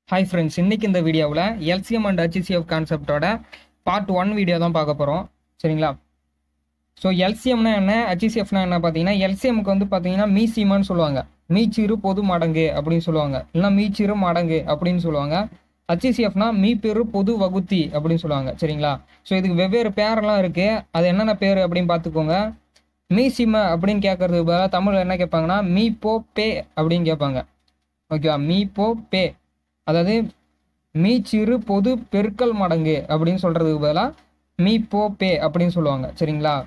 hi friends இன்னைக்கு இந்த வீடியோவில் எல்சிஎம் அண்ட் ஹச்சிசிஎஃப் கான்செப்டோட பார்ட் ஒன் வீடியோ தான் பார்க்க போகிறோம் சரிங்களா ஸோ எல்சிஎம்னா என்ன ஹச்சிசிஎஃப்னா என்ன பார்த்தீங்கன்னா எல்சிஎம்க்கு வந்து பார்த்தீங்கன்னா மீசிமான்னு சொல்லுவாங்க மீச்சிறு பொது மடங்கு அப்படின்னு சொல்லுவாங்க இல்லைன்னா மீச்சிறு மடங்கு அப்படின்னு சொல்லுவாங்க ஹச்சிசிஎஃப்னா மீ பெரு பொது வகுத்தி அப்படின்னு சொல்லுவாங்க சரிங்களா ஸோ இதுக்கு வெவ்வேறு பேரெல்லாம் இருக்குது அது என்னென்ன பேர் அப்படின்னு பார்த்துக்கோங்க மீசிம அப்படின்னு கேட்கறதுக்கு பதிலாக தமிழில் என்ன கேட்பாங்கன்னா மீ போ பே அப்படின்னு கேட்பாங்க ஓகேவா மீ போ பே அதாவது மீ சிறு பொது பெருக்கல் மடங்கு அப்படின்னு சொல்றதுக்கு பதிலாக மீ போ பே அப்படின்னு சொல்லுவாங்க சரிங்களா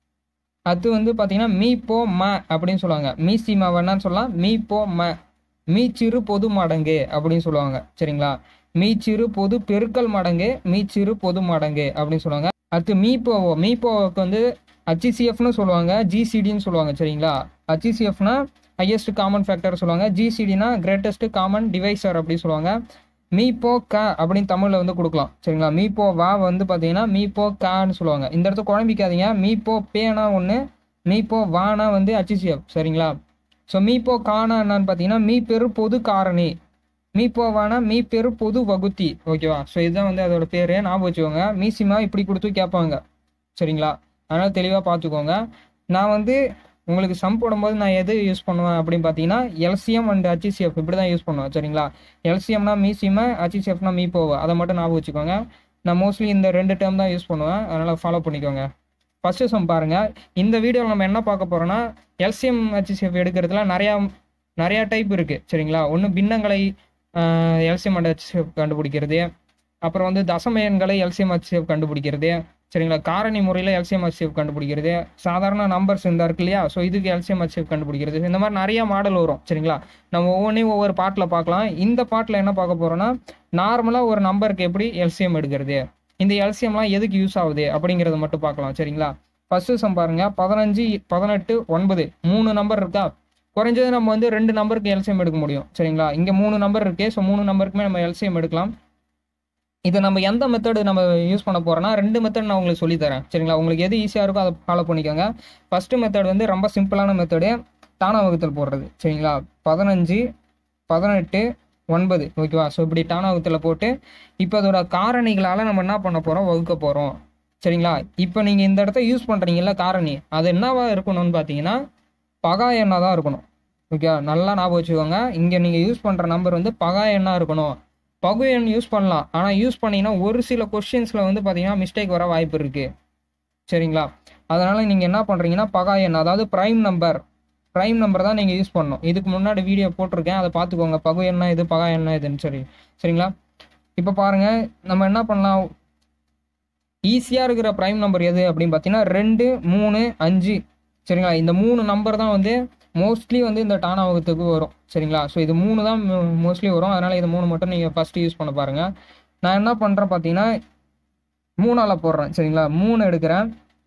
அது வந்து பார்த்தீங்கன்னா மீ போ ம அப்படின்னு சொல்லுவாங்க மீ சீமா வேணான்னு சொல்லலாம் மீ போ ம மீ சிறு பொது மடங்கு அப்படின்னு சொல்லுவாங்க சரிங்களா மீ சிறு பொது பெருக்கல் மடங்கு மீ சிறு பொது மடங்கு அப்படின்னு சொல்லுவாங்க அடுத்து மீ போவோ மீ போவோக்கு வந்து ஹச்சிசிஎஃப்னு சொல்லுவாங்க ஜிசிடின்னு சொல்லுவாங்க சரிங்களா ஹச்சிசிஎஃப்னா ஹையஸ்ட் காமன் ஃபேக்டர் சொல்லுவாங்க ஜிசிடினா கிரேட்டஸ்ட் காமன் டிவைசர் அப்படி சொல்லுவாங்க மீ போ க அப்படின்னு தமிழில் வந்து கொடுக்கலாம் சரிங்களா மீ போ வா வந்து பார்த்தீங்கன்னா மீ போ கான்னு சொல்லுவாங்க இந்த இடத்த குழம்பிக்காதீங்க மீ போ பேனா ஒன்று மீ போ வானா வந்து ஹச்சிசிஎஃப் சரிங்களா ஸோ மீ போ கானா என்னன்னு பார்த்தீங்கன்னா மீ பெரு பொது காரணி மீ போவானா மீ பெரு பொது வகுத்தி ஓகேவா ஸோ இதுதான் வந்து அதோட பேர் ஞாபகம் வச்சுக்கோங்க மீசிமா இப்படி கொடுத்து கேட்பாங்க சரிங்களா அதனால் தெளிவாக பார்த்துக்கோங்க நான் வந்து உங்களுக்கு சம் போடும்போது நான் எது யூஸ் பண்ணுவேன் அப்படின்னு பார்த்தீங்கன்னா எல்சிஎம் அண்ட் ஹச்சிசிஎஃப் இப்படி தான் யூஸ் பண்ணுவேன் சரிங்களா எல்சிஎம்னா மீசிம ஹச்சிசிஎஃப்னா மீ போவா அதை மட்டும் ஞாபகம் வச்சுக்கோங்க நான் மோஸ்ட்லி இந்த ரெண்டு டேர்ம் தான் யூஸ் பண்ணுவேன் அதனால் ஃபாலோ பண்ணிக்கோங்க ஃபஸ்ட்டு சம் பாருங்கள் இந்த வீடியோவில் நம்ம என்ன பார்க்க போகிறோன்னா எல்சிஎம் ஹச்சிசிஎஃப் எடுக்கிறதுல நிறையா நிறையா டைப் இருக்குது சரிங்களா ஒன்று பின்னங்களை எல்சிஎம் அண்ட் ஹச்சிசிஎஃப் கண்டுபிடிக்கிறது அப்புறம் வந்து தசம எண்களை எல்சிஎம் ஹச்சிஎஃப் கண்டுபிடிக்கிறது சரிங்களா காரணி முறையில் எல்சிஎம் ஹச்சிஎஃப் கண்டுபிடிக்கிறது சாதாரண நம்பர்ஸ் இந்த இருக்கு இல்லையா ஸோ இதுக்கு எல்சிஎம் ஹச்சிஎஃப் கண்டுபிடிக்கிறது இந்த மாதிரி நிறைய மாடல் வரும் சரிங்களா நம்ம ஒவ்வொன்றையும் ஒவ்வொரு பாட்டில் பார்க்கலாம் இந்த பாட்டில் என்ன பார்க்க போகிறோன்னா நார்மலாக ஒரு நம்பருக்கு எப்படி எல்சிஎம் எடுக்கிறது இந்த எல்சிஎம்லாம் எதுக்கு யூஸ் ஆகுது அப்படிங்கிறத மட்டும் பார்க்கலாம் சரிங்களா ஃபர்ஸ்ட் சம் பாருங்க பதினஞ்சு பதினெட்டு ஒன்பது மூணு நம்பர் இருக்கா குறைஞ்சது நம்ம வந்து ரெண்டு நம்பருக்கு எல்சிஎம் எடுக்க முடியும் சரிங்களா இங்கே மூணு நம்பர் இருக்கு ஸோ மூணு நம்பருக்குமே நம்ம எல்சிஎம் எடுக்கலாம் இதை நம்ம எந்த மெத்தடு நம்ம யூஸ் பண்ண போகிறோம்னா ரெண்டு மெத்தட் நான் உங்களுக்கு சொல்லித்தரேன் சரிங்களா உங்களுக்கு எது ஈஸியாக இருக்கோ அதை ஃபாலோ பண்ணிக்கோங்க ஃபஸ்ட்டு மெத்தட் வந்து ரொம்ப சிம்பிளான மெத்தடு தானா வகுத்தல் போடுறது சரிங்களா பதினஞ்சு பதினெட்டு ஒன்பது ஓகேவா ஸோ இப்படி டானா வகுத்தில் போட்டு இப்போ அதோட காரணிகளால் நம்ம என்ன பண்ண போகிறோம் வகுக்க போகிறோம் சரிங்களா இப்போ நீங்கள் இந்த இடத்த யூஸ் பண்ணுறீங்கல்ல காரணி அது என்னவா இருக்கணும்னு பார்த்தீங்கன்னா பகா எண்ணாக தான் இருக்கணும் ஓகே நல்லா ஞாபகம் வச்சுக்கோங்க இங்கே நீங்கள் யூஸ் பண்ணுற நம்பர் வந்து பகா எண்ணாக இருக்கணும் பகு எண் யூஸ் பண்ணலாம் ஆனால் யூஸ் பண்ணிங்கன்னா ஒரு சில கொஷின்ஸில் வந்து பார்த்தீங்கன்னா மிஸ்டேக் வர வாய்ப்பு இருக்குது சரிங்களா அதனால் நீங்கள் என்ன பண்ணுறீங்கன்னா பகா எண் அதாவது ப்ரைம் நம்பர் ப்ரைம் நம்பர் தான் நீங்கள் யூஸ் பண்ணணும் இதுக்கு முன்னாடி வீடியோ போட்டிருக்கேன் அதை பார்த்துக்கோங்க பகு என்ன இது பகா என்ன இதுன்னு சரி சரிங்களா இப்போ பாருங்கள் நம்ம என்ன பண்ணலாம் ஈஸியாக இருக்கிற ப்ரைம் நம்பர் எது அப்படின்னு பார்த்தீங்கன்னா ரெண்டு மூணு அஞ்சு சரிங்களா இந்த மூணு நம்பர் தான் வந்து மோஸ்ட்லி வந்து இந்த டானா வகுத்துக்கு வரும் சரிங்களா ஸோ இது மூணு தான் மோஸ்ட்லி வரும் அதனால் இது மூணு மட்டும் நீங்கள் ஃபஸ்ட்டு யூஸ் பண்ண பாருங்கள் நான் என்ன பண்ணுறேன் பார்த்தீங்கன்னா மூணால் போடுறேன் சரிங்களா மூணு எடுக்கிறேன்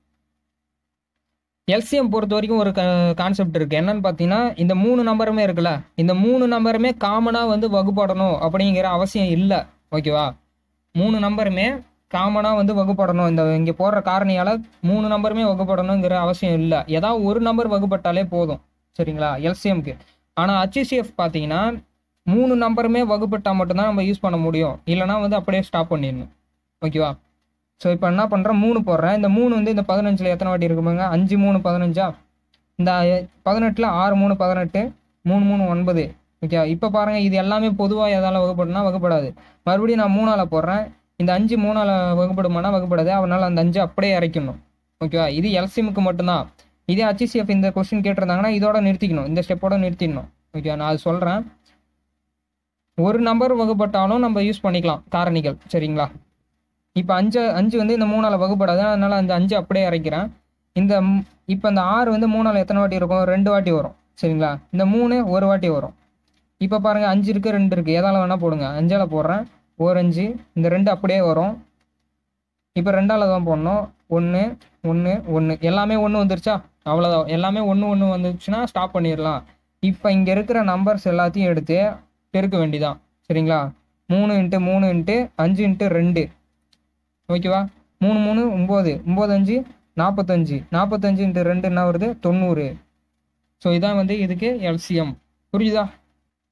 எல்சிஎம் பொறுத்த வரைக்கும் ஒரு கான்செப்ட் இருக்குது என்னன்னு பார்த்தீங்கன்னா இந்த மூணு நம்பருமே இருக்குல்ல இந்த மூணு நம்பருமே காமனாக வந்து வகுப்படணும் அப்படிங்கிற அவசியம் இல்லை ஓகேவா மூணு நம்பருமே காமனாக வந்து வகுப்படணும் இந்த இங்கே போடுற காரணியால் மூணு நம்பருமே வகுப்படணுங்கிற அவசியம் இல்லை ஏதாவது ஒரு நம்பர் வகுப்பட்டாலே போதும் சரிங்களா எல்சிஎம்க்கு ஆனால் ஹச்சிசிஎஃப் பார்த்தீங்கன்னா மூணு நம்பருமே வகுப்பட்டால் மட்டும்தான் நம்ம யூஸ் பண்ண முடியும் இல்லைனா வந்து அப்படியே ஸ்டாப் பண்ணிடணும் ஓகேவா ஸோ இப்போ என்ன பண்ணுறேன் மூணு போடுறேன் இந்த மூணு வந்து இந்த பதினஞ்சில் எத்தனை வாட்டி இருக்குமாங்க அஞ்சு மூணு பதினஞ்சா இந்த பதினெட்டில் ஆறு மூணு பதினெட்டு மூணு மூணு ஒன்பது ஓகே இப்போ பாருங்கள் இது எல்லாமே பொதுவாக எதால் வகுப்படுனா வகுப்படாது மறுபடியும் நான் மூணால் போடுறேன் இந்த அஞ்சு மூணால் வகுப்படுமானா வகுப்படாது அவனால் அந்த அஞ்சு அப்படியே இறக்கணும் ஓகேவா இது எல்சிஎம்க்கு மட்டும்தான் இதே ஹச்சிசிஎஃப் இந்த கொஸ்டின் கேட்டிருந்தாங்கன்னா இதோட நிறுத்திக்கணும் இந்த ஸ்டெப்போட நிறுத்திடணும் ஓகே நான் அது சொல்கிறேன் ஒரு நம்பர் வகுப்பட்டாலும் நம்ம யூஸ் பண்ணிக்கலாம் காரணிகள் சரிங்களா இப்போ அஞ்சு அஞ்சு வந்து இந்த மூணால் வகுப்படாது அதனால் அந்த அஞ்சு அப்படியே இறக்கிறேன் இந்த இப்போ இந்த ஆறு வந்து மூணால் எத்தனை வாட்டி இருக்கும் ரெண்டு வாட்டி வரும் சரிங்களா இந்த மூணு ஒரு வாட்டி வரும் இப்போ பாருங்கள் அஞ்சு இருக்குது ரெண்டு இருக்குது எதால் வேணால் போடுங்க அஞ்சால் போடுறேன் ஒரு அஞ்சு இந்த ரெண்டு அப்படியே வரும் இப்போ ரெண்டால் தான் போடணும் ஒன்று ஒன்று ஒன்று எல்லாமே ஒன்று வந்துருச்சா அவ்வளோதான் எல்லாமே ஒன்று ஒன்று வந்துச்சுன்னா ஸ்டாப் பண்ணிடலாம் இப்போ இங்கே இருக்கிற நம்பர்ஸ் எல்லாத்தையும் எடுத்து பெருக்க வேண்டிதான் சரிங்களா மூணு இன்ட்டு மூணு இன்ட்டு அஞ்சு இன்ட்டு ரெண்டு ஓகேவா மூணு மூணு ஒம்பது ஒம்பது அஞ்சு நாற்பத்தஞ்சு நாற்பத்தஞ்சு இன்ட்டு ரெண்டு என்ன வருது தொண்ணூறு ஸோ இதான் வந்து இதுக்கு எல்சிஎம் புரியுதா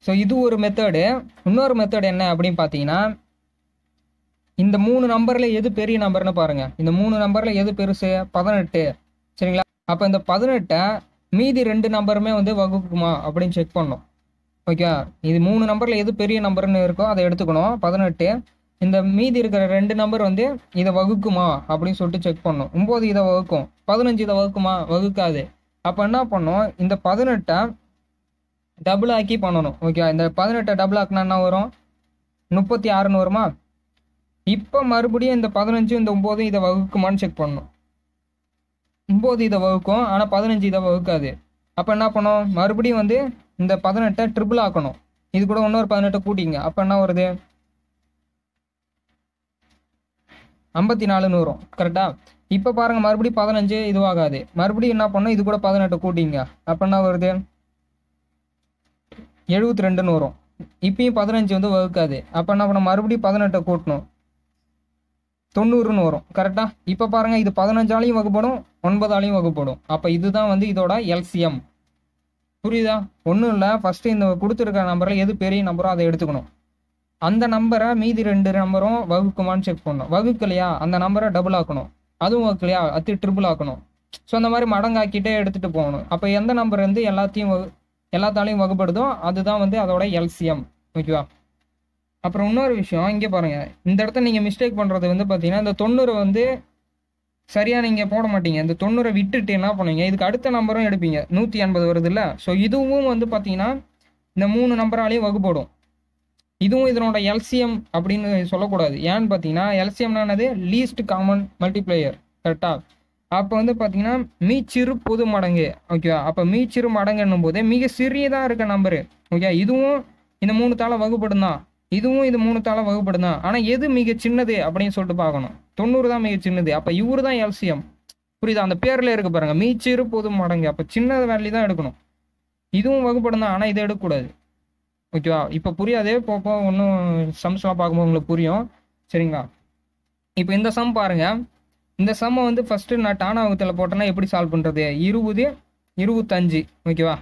ஸோ இது ஒரு மெத்தடு இன்னொரு மெத்தட் என்ன அப்படின்னு பார்த்தீங்கன்னா இந்த மூணு நம்பர்ல எது பெரிய நம்பர்னு பாருங்க இந்த மூணு நம்பர்ல எது பெருசு பதினெட்டு சரிங்களா அப்போ இந்த பதினெட்டை மீதி ரெண்டு நம்பருமே வந்து வகுக்குமா அப்படின்னு செக் பண்ணணும் ஓகே இது மூணு நம்பர்ல எது பெரிய நம்பர்னு இருக்கோ அதை எடுத்துக்கணும் பதினெட்டு இந்த மீதி இருக்கிற ரெண்டு நம்பர் வந்து இதை வகுக்குமா அப்படின்னு சொல்லிட்டு செக் பண்ணணும் ஒம்பது இதை வகுக்கும் பதினஞ்சு இதை வகுக்குமா வகுக்காது அப்போ என்ன பண்ணோம் இந்த பதினெட்டை டபுள் ஆக்கி பண்ணணும் ஓகே இந்த பதினெட்டை டபுள் ஆக்கினா என்ன வரும் முப்பத்தி ஆறுன்னு வருமா இப்போ மறுபடியும் இந்த பதினஞ்சு இந்த ஒம்பது இதை வகுக்குமான்னு செக் பண்ணணும் ஒம்பது இதை வகுக்கும் ஆனால் பதினஞ்சு இதை வகுக்காது அப்போ என்ன பண்ணோம் மறுபடியும் வந்து இந்த பதினெட்டை ட்ரிபிள் ஆக்கணும் இது கூட இன்னொரு பதினெட்டை கூட்டிங்க அப்போ என்ன வருது ஐம்பத்தி நாலுன்னு வரும் கரெக்டா இப்போ பாருங்க மறுபடியும் பதினஞ்சு இதுவாகாது மறுபடியும் என்ன பண்ணோம் இது கூட பதினெட்டு கூட்டிங்க அப்போ என்ன வருது எழுபத்தி ரெண்டுன்னு வரும் இப்பயும் பதினஞ்சு வந்து வகுக்காது அப்போ என்ன பண்ண மறுபடியும் பதினெட்டை கூட்டணும் தொண்ணூறுன்னு வரும் கரெக்டா இப்போ பாருங்க இது பதினஞ்சாலையும் வகுப்படும் ஒன்பதாலையும் வகுப்படும் அப்போ இதுதான் வந்து இதோட எல்சிஎம் புரியுதா ஒன்றும் இல்லை ஃபர்ஸ்ட் இந்த கொடுத்துருக்க நம்பரில் எது பெரிய நம்பரோ அதை எடுத்துக்கணும் அந்த நம்பரை மீதி ரெண்டு நம்பரும் வகுக்குமான்னு செக் பண்ணணும் வகுக்கலையா அந்த நம்பரை டபுள் ஆக்கணும் அதுவும் வகுக்கலையா அது ட்ரிபிள் ஆக்கணும் ஸோ அந்த மாதிரி மடங்காக்கிட்டே எடுத்துகிட்டு போகணும் அப்போ எந்த நம்பர் வந்து எல்லாத்தையும் வகு எல்லாத்தாலையும் வகுப்படுதோ அதுதான் வந்து அதோட எல்சிஎம் ஓகேவா அப்புறம் இன்னொரு விஷயம் இங்கே பாருங்க இந்த இடத்த நீங்கள் மிஸ்டேக் பண்ணுறது வந்து பார்த்தீங்கன்னா இந்த தொண்ணூறை வந்து சரியாக நீங்கள் போட மாட்டீங்க இந்த தொண்ணூறை விட்டுட்டு என்ன பண்ணுவீங்க இதுக்கு அடுத்த நம்பரும் எடுப்பீங்க நூற்றி எண்பது வருது இல்லை ஸோ இதுவும் வந்து பார்த்தீங்கன்னா இந்த மூணு நம்பராலையும் வகுப்படும் இதுவும் இதனோட எல்சிஎம் அப்படின்னு சொல்லக்கூடாது ஏன்னு பார்த்தீங்கன்னா எல்சிஎம்னானது லீஸ்ட் காமன் மல்டிப்ளேயர் கரெக்டா அப்போ வந்து பார்த்தீங்கன்னா மீச்சிறு பொது மடங்கு ஓகேவா அப்போ மீச்சிறு மடங்குன்னும் போது மிக சிறியதாக இருக்க நம்பரு ஓகே இதுவும் இந்த மூணு தாள வகுப்படும் தான் இதுவும் இது மூணு தாள வகுப்படும் தான் ஆனால் எது மிக சின்னது அப்படின்னு சொல்லிட்டு பார்க்கணும் தொண்ணூறு தான் மிக சின்னது அப்போ இவரு தான் எல்சிஎம் புரியுதா அந்த பேரில் இருக்கு பாருங்க மீச்சிறு பொது மடங்கு அப்போ சின்ன வேல்யூ தான் எடுக்கணும் இதுவும் வகுப்படும் தான் ஆனால் இதை எடுக்கக்கூடாது ஓகேவா இப்போ புரியாது போப்போ ஒன்றும் சம்ஸ்லாம் பார்க்கும்போது உங்களுக்கு புரியும் சரிங்களா இப்போ இந்த சம் பாருங்க இந்த சம்மை வந்து ஃபஸ்ட்டு நான் டானா வகுத்தில் போட்டேன்னா எப்படி சால்வ் பண்ணுறது இருபது இருபத்தஞ்சு ஓகேவா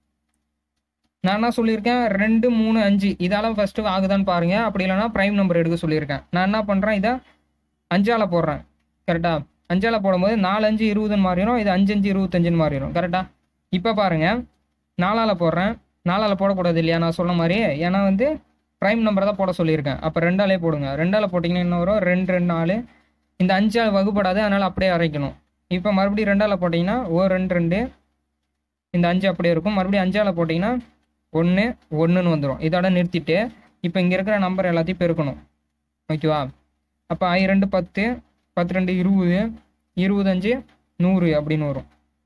நான் என்ன சொல்லியிருக்கேன் ரெண்டு மூணு அஞ்சு இதெல்லாம் ஃபஸ்ட்டு ஆகுதான்னு பாருங்க அப்படி இல்லைன்னா ப்ரைம் நம்பர் எடுக்க சொல்லியிருக்கேன் நான் என்ன பண்ணுறேன் இதை அஞ்சால போடுறேன் கரெக்டா அஞ்சால போடும்போது நாலு அஞ்சு இருபதுன்னு மாறிடும் இது அஞ்சு அஞ்சு இருபத்தஞ்சுன்னு மாறிடும் கரெக்டா இப்போ பாருங்க நாலால் போடுறேன் நாலால் போடக்கூடாது இல்லையா நான் சொன்ன மாதிரி ஏன்னா வந்து ப்ரைம் நம்பர் தான் போட சொல்லியிருக்கேன் அப்போ ரெண்டாலே போடுங்க ரெண்டால் போட்டிங்கன்னா என்ன வரும் ரெண்டு ரெண்டு நாலு இந்த அஞ்சால் வகுப்படாது அதனால் அப்படியே அரைக்கணும் இப்போ மறுபடியும் ரெண்டால் போட்டிங்கன்னா ஓ ரெண்டு ரெண்டு இந்த அஞ்சு அப்படியே இருக்கும் மறுபடியும் அஞ்சால் போட்டிங்கன்னா ஒன்று ஒன்றுன்னு வந்துடும் இதோட நிறுத்திட்டு இப்போ இங்கே இருக்கிற நம்பர் எல்லாத்தையும் பெருக்கணும் ஓகேவா அப்போ ஐ ரெண்டு பத்து பத்து ரெண்டு இருபது இருபத்தஞ்சு நூறு அப்படின்னு வரும்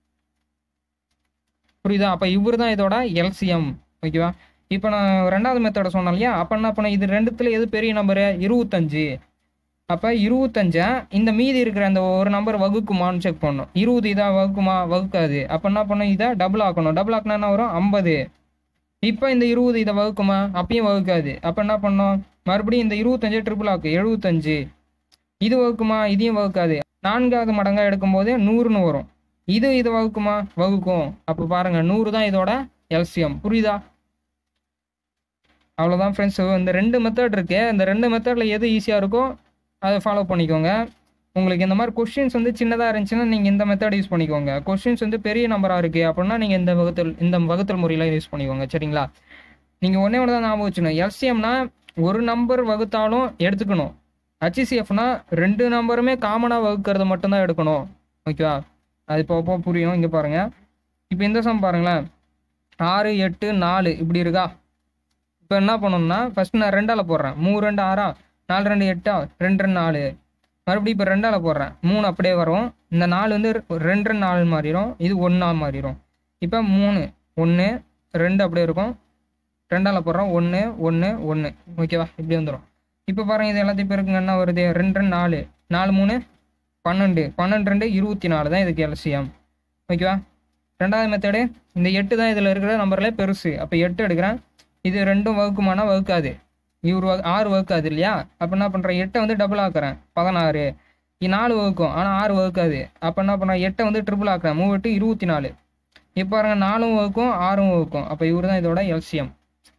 புரியுதா அப்போ இவர் தான் இதோட எல்சிஎம் ஓகேவா இப்போ நான் ரெண்டாவது மெத்தடை சொன்னேன் இல்லையா அப்போ என்ன பண்ண இது ரெண்டுத்துல எது பெரிய நம்பரு இருபத்தஞ்சு அப்போ இருபத்தஞ்சை இந்த மீதி இருக்கிற அந்த ஒரு நம்பர் வகுக்குமான்னு செக் பண்ணணும் இருபது இதாக வகுக்குமா வகுக்காது அப்போ என்ன பண்ணணும் இதை டபுள் ஆக்கணும் டபுள் ஆக்கினா என்ன வரும் ஐம்பது இப்போ இந்த இருபது இதை வகுக்குமா அப்பயும் வகுக்காது அப்போ என்ன பண்ணோம் மறுபடியும் இந்த இருபத்தஞ்சு ட்ரிபிள் ஆக்கு எழுபத்தஞ்சு இது வகுக்குமா இதையும் வகுக்காது நான்காவது மடங்கா எடுக்கும்போது நூறுன்னு வரும் இது இது வகுக்குமா வகுக்கும் அப்போ பாருங்க நூறு தான் இதோட எல்சிஎம் புரியுதா அவ்வளோதான் ஃப்ரெண்ட்ஸ் இந்த ரெண்டு மெத்தட் இருக்கு இந்த ரெண்டு மெத்தடில் எது ஈஸியாக இருக்கோ அதை ஃபாலோ பண்ணிக்கோங்க உங்களுக்கு இந்த மாதிரி கொஷின்ஸ் வந்து சின்னதாக இருந்துச்சுன்னா நீங்கள் இந்த மெத்தட் யூஸ் பண்ணிக்கோங்க கொஷின்ஸ் வந்து பெரிய நம்பராக இருக்குது அப்படின்னா நீங்கள் இந்த வகுத்தல் இந்த வகுத்தல் முறையில் யூஸ் பண்ணிக்கோங்க சரிங்களா நீங்கள் ஒன்றே ஒன்று தான் ஞாபகம் வச்சுக்கணும் எல்சிஎம்னா ஒரு நம்பர் வகுத்தாலும் எடுத்துக்கணும் ஹச்சிசிஎஃப்னா ரெண்டு நம்பருமே காமனாக வகுக்கிறது மட்டும்தான் எடுக்கணும் ஓகேவா அது இப்போ இப்போ புரியும் இங்கே பாருங்கள் இப்போ இந்த சம் பாருங்களேன் ஆறு எட்டு நாலு இப்படி இருக்கா இப்போ என்ன பண்ணணும்னா ஃபர்ஸ்ட் நான் ரெண்டால் போடுறேன் மூணு ரெண்டு ஆறா நாலு ரெண்டு எட்டா ரெண்டு ரெண்டு நாலு மறுபடியும் இப்போ ரெண்டால் போடுறேன் மூணு அப்படியே வரும் இந்த நாலு வந்து ரெண்டு ரெண்டு நாலு மாறிடும் இது ஒன்றா மாறிடும் இப்போ மூணு ஒன்று ரெண்டு அப்படியே இருக்கும் ரெண்டால் போடுறோம் ஒன்று ஒன்று ஒன்று ஓகேவா இப்படி வந்துடும் இப்போ பாருங்க இது எல்லாத்தையும் பேருக்கு என்ன வருது ரெண்டு ரெண்டு நாலு நாலு மூணு பன்னெண்டு பன்னெண்டு ரெண்டு இருபத்தி நாலு தான் இதுக்கு எல்சிஎம் ஓகேவா ரெண்டாவது மெத்தடு இந்த எட்டு தான் இதில் இருக்கிற நம்பர்ல பெருசு அப்போ எட்டு எடுக்கிறேன் இது ரெண்டும் வகுக்குமானா வகுக்காது இவர் வகு ஆறு வகுக்காது இல்லையா அப்போ என்ன பண்ணுறேன் எட்டை வந்து டபுள் ஆக்குறேன் பதினாறு இது நாலு வகுக்கும் ஆனால் ஆறு வகுக்காது அப்போ என்ன பண்ணுறேன் எட்டை வந்து ட்ரிபிள் ஆக்குறேன் மூவெட்டு இருபத்தி நாலு இப்போ பாருங்க நாலும் வகுக்கும் ஆறும் வகுக்கும் அப்போ இவர் தான் இதோட எல்சிஎம்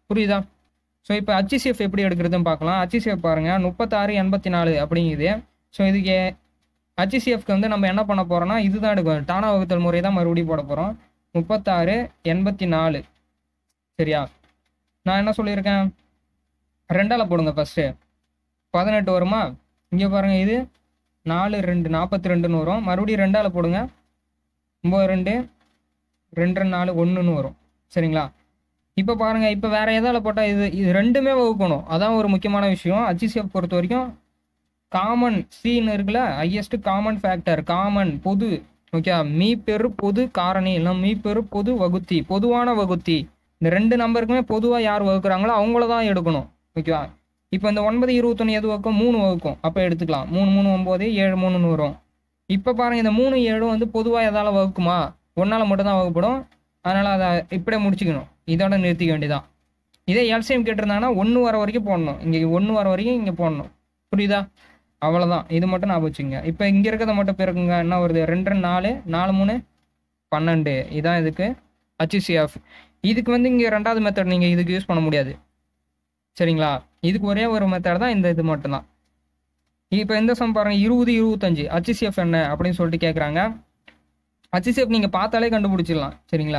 புரியுதா ஸோ இப்போ ஹச்சிசிஎஃப் எப்படி எடுக்கிறதுன்னு பார்க்கலாம் ஹச்சிசிஎஃப் பாருங்கள் முப்பத்தாறு எண்பத்தி நாலு அப்படிங்குது ஸோ இதுக்கு ஹச்சிசிஎஃப்க்கு வந்து நம்ம என்ன பண்ண போகிறோம்னா இதுதான் எடுக்கணும் டானா வகுத்தல் முறை தான் மறுபடியும் போட போகிறோம் முப்பத்தாறு எண்பத்தி நாலு சரியா நான் என்ன சொல்லியிருக்கேன் ரெண்டால் போடுங்க ஃபஸ்ட்டு பதினெட்டு வருமா இங்கே பாருங்கள் இது நாலு ரெண்டு நாற்பத்தி ரெண்டுன்னு வரும் மறுபடியும் ரெண்டால் போடுங்க ஒம்பது ரெண்டு ரெண்டு ரெண்டு நாலு ஒன்றுன்னு வரும் சரிங்களா இப்போ பாருங்கள் இப்போ வேறு எதால் போட்டால் இது இது ரெண்டுமே வகுக்கணும் அதான் ஒரு முக்கியமான விஷயம் ஹச்சிசிஎஃப் பொறுத்த வரைக்கும் காமன் சீன் இருக்குல்ல ஹையஸ்ட் காமன் ஃபேக்டர் காமன் பொது ஓகே மீ பெரு பொது காரணி இல்லை மீ பெரு பொது வகுத்தி பொதுவான வகுத்தி இந்த ரெண்டு நம்பருக்குமே பொதுவாக யார் வகுக்கிறாங்களோ அவங்கள தான் எடுக்கணும் ஓகேவா இப்போ இந்த ஒன்பது இருபத்தொன்று எது வகுக்கும் மூணு வகுக்கும் அப்போ எடுத்துக்கலாம் மூணு மூணு ஒம்பது ஏழு மூணுன்னு வரும் இப்போ பாருங்கள் இந்த மூணு ஏழும் வந்து பொதுவாக எதால் வகுக்குமா ஒன்றால் மட்டும்தான் வகுப்படும் அதனால் அதை இப்படியே முடிச்சுக்கணும் இதோட நிறுத்திக்க வேண்டியதான் இதே எல்சிஎம் கேட்டிருந்தாங்கன்னா ஒன்று வர வரைக்கும் போடணும் இங்கே ஒன்று வர வரைக்கும் இங்கே போடணும் புரியுதா அவ்வளோதான் இது மட்டும் ஞாபகம் வச்சுங்க இப்போ இங்கே இருக்கிறத மட்டும் பெருக்குங்க என்ன வருது ரெண்டு ரெண்டு நாலு நாலு மூணு பன்னெண்டு இதான் இதுக்கு ஹச்சிசிஎஃப் இதுக்கு வந்து இங்கே ரெண்டாவது மெத்தட் நீங்கள் இதுக்கு யூஸ் பண்ண முடியாது சரிங்களா இதுக்கு ஒரே ஒரு மெத்தட் தான் இந்த இது மட்டும்தான் இப்போ இந்த சம் பாருங்க இருபது இருபத்தஞ்சு ஹச்சிசிஎஃப் என்ன அப்படின்னு சொல்லிட்டு கேட்குறாங்க ஹச்சிசிஎஃப் நீங்கள் பார்த்தாலே கண்டுபிடிச்சிடலாம் சரிங்களா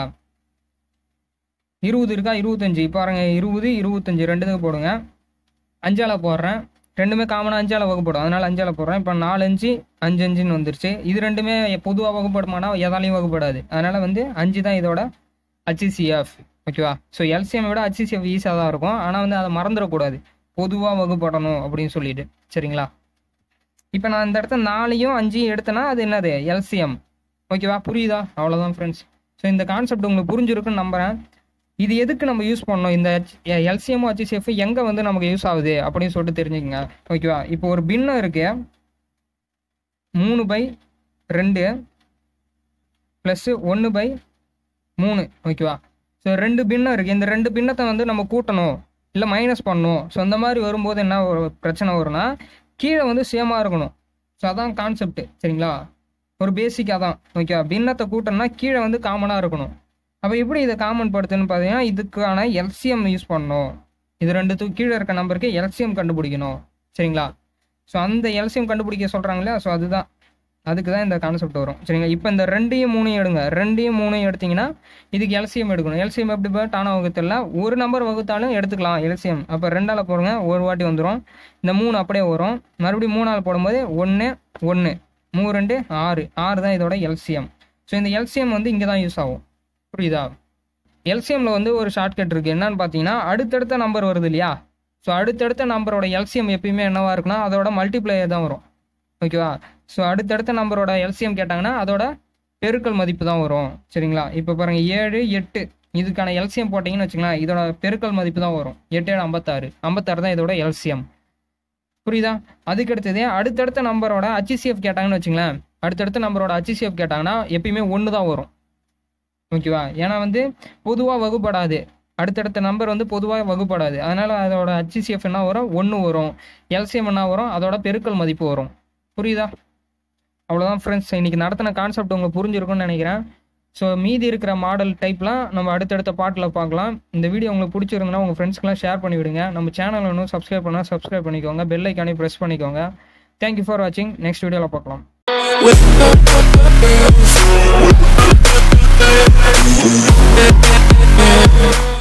இருபது இருக்கா இருபத்தஞ்சு பாருங்க இருபது இருபத்தஞ்சு ரெண்டுத்துக்கு போடுங்க அஞ்சால போடுறேன் ரெண்டுமே காமனாக அஞ்சால வகுப்படும் அதனால அஞ்சால போடுறேன் இப்போ நாலு அஞ்சு அஞ்சு அஞ்சுன்னு வந்துருச்சு இது ரெண்டுமே பொதுவாக வகுப்படுமானா எதாலையும் வகுப்படாது அதனால வந்து அஞ்சு தான் இதோட ஹச்சிசிஎஃப் ஓகேவா ஸோ எல்சிஎம் விட ஹச்சிசிஎஃப் ஈஸியாக தான் இருக்கும் ஆனால் வந்து அதை மறந்துடக்கூடாது பொதுவாக வகுப்படணும் அப்படின்னு சொல்லிட்டு சரிங்களா இப்போ நான் இந்த இடத்த நாலையும் அஞ்சையும் எடுத்தேன்னா அது என்னது எல்சிஎம் ஓகேவா புரியுதா அவ்வளோதான் ஃப்ரெண்ட்ஸ் ஸோ இந்த கான்செப்ட் உங்களுக்கு புரிஞ்சிருக்குன்னு நம்புகிறேன் இது எதுக்கு நம்ம யூஸ் பண்ணோம் இந்த எல்சிஎம் ஹச்சிசிஎஃப் எங்கே வந்து நமக்கு யூஸ் ஆகுது அப்படின்னு சொல்லிட்டு தெரிஞ்சுக்கங்க ஓகேவா இப்போ ஒரு பின்னம் இருக்கு மூணு பை ரெண்டு ப்ளஸ்ஸு ஒன்று பை மூணு ஓகேவா ஸோ ரெண்டு பின்னம் இருக்குது இந்த ரெண்டு பின்னத்தை வந்து நம்ம கூட்டணும் இல்லை மைனஸ் பண்ணணும் ஸோ அந்த மாதிரி வரும்போது என்ன ஒரு பிரச்சனை வரும்னா கீழே வந்து சேமாக இருக்கணும் ஸோ அதான் கான்செப்ட் சரிங்களா ஒரு பேசிக்காக தான் ஓகேவா பின்னத்தை கூட்டணும்னா கீழே வந்து காமனாக இருக்கணும் அப்போ எப்படி இதை காமன் படுத்துன்னு பார்த்தீங்கன்னா இதுக்கான எல்சிஎம் யூஸ் பண்ணணும் இது ரெண்டுத்துக்கு கீழே இருக்க நம்பருக்கு எல்சிஎம் கண்டுபிடிக்கணும் சரிங்களா ஸோ அந்த எல்சிஎம் கண்டுபிடிக்க சொல்கிறாங்களே ஸோ அதுதான் அதுக்கு தான் இந்த கான்செப்ட் வரும் சரிங்களா இப்போ இந்த ரெண்டையும் மூணையும் எடுங்க ரெண்டையும் மூணையும் எடுத்தீங்கன்னா இதுக்கு எல்சிஎம் எடுக்கணும் எல்சிஎம் எப்படி இப்போ டானா வகுத்தில் ஒரு நம்பர் வகுத்தாலும் எடுத்துக்கலாம் எல்சிஎம் அப்போ ரெண்டால் போடுங்க ஒரு வாட்டி வந்துடும் இந்த மூணு அப்படியே வரும் மறுபடியும் மூணால் போடும்போது ஒன்று ஒன்று மூணு ரெண்டு ஆறு ஆறு தான் இதோட எல்சிஎம் ஸோ இந்த எல்சிஎம் வந்து இங்கே தான் யூஸ் ஆகும் புரியுதா எல்சிஎம்ல வந்து ஒரு ஷார்ட்கட் இருக்குது என்னன்னு பார்த்தீங்கன்னா அடுத்தடுத்த நம்பர் வருது இல்லையா ஸோ அடுத்தடுத்த நம்பரோட எல்சிஎம் எப்பயுமே என்னவா இருக்குன்னா அதோட மல்டிப்ளையர் தான் வரும் ஓகேவா ஸோ அடுத்தடுத்த நம்பரோட எல்சிஎம் கேட்டாங்கன்னா அதோட பெருக்கல் மதிப்பு தான் வரும் சரிங்களா இப்போ பாருங்க ஏழு எட்டு இதுக்கான எல்சிஎம் போட்டிங்கன்னு வச்சுக்கலாம் இதோட பெருக்கல் மதிப்பு தான் வரும் எட்டு ஏழு ஐம்பத்தாறு ஐம்பத்தாறு தான் இதோட எல்சிஎம் புரியுதா அதுக்கு அடுத்தது அடுத்தடுத்த நம்பரோட ஹச்சிசிஎஃப் கேட்டாங்கன்னு வச்சுங்களேன் அடுத்தடுத்த நம்பரோட ஹச்சிசிஎஃப் கேட்டாங்கன்னா எப்பயுமே ஒன்று தான் வரும் ஓகேவா ஏன்னா வந்து பொதுவாக வகுப்படாது அடுத்தடுத்த நம்பர் வந்து பொதுவாக வகுப்படாது அதனால் அதோட ஹச்சிசிஎஃப் என்ன வரும் ஒன்று வரும் எல்சிஎம் என்ன வரும் அதோட பெருக்கல் மதிப்பு வரும் புரியுதா அவ்வளோதான் ஃப்ரெண்ட்ஸ் இன்றைக்கி நடத்தின கான்செப்ட் உங்களுக்கு புரிஞ்சிருக்கும்னு நினைக்கிறேன் ஸோ மீதி இருக்கிற மாடல் டைப்லாம் நம்ம அடுத்தடுத்த பாட்டில் பார்க்கலாம் இந்த வீடியோ உங்களுக்கு பிடிச்சிருந்தனா உங்கள் ஃப்ரெண்ட்ஸ்க்கெலாம் ஷேர் பண்ணி விடுங்க நம்ம சேனல் இன்னும் சப்ஸ்கிரைப் பண்ணால் சப்ஸ்கிரைப் பண்ணிக்கோங்க பெல் ஐக்கானே ப்ரெஸ் பண்ணிக்கோங்க தேங்க்யூ ஃபார் வாட்சிங் நெக்ஸ்ட் வீடியோவில் பார்க்கலாம் with